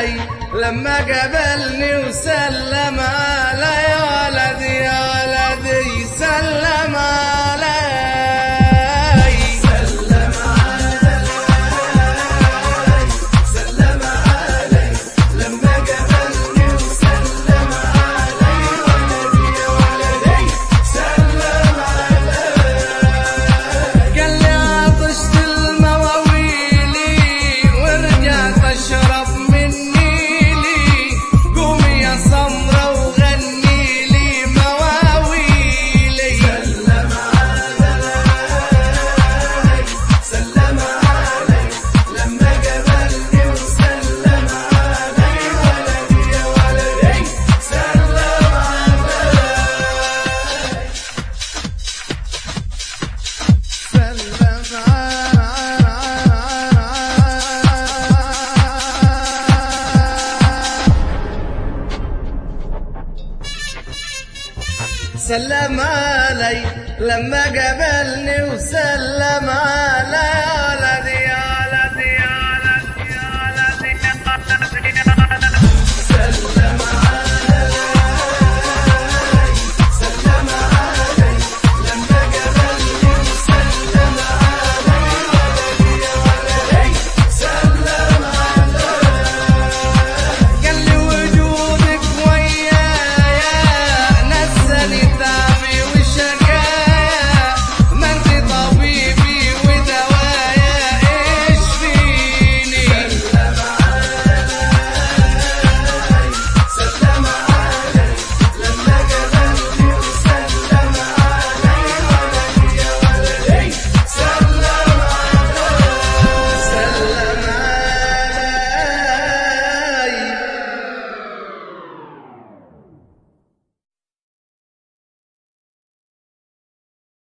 علي لما قابلني وسلم علي يا ولدي يا ولدي سلم علي سلم علي سلم علي لما قابلني وسلم علي ولدي يا ولدي سلم علي قال لي عطشت المواويلي ورجعت اشرب من نيلي قومي يا سمرة وغني لي مواويلي سلم علي سلم علي لما قابلني وسلم علي ولدي يا ولدي سلم علي سلم سلم علي لما قابلني وسلم علي يا ولدي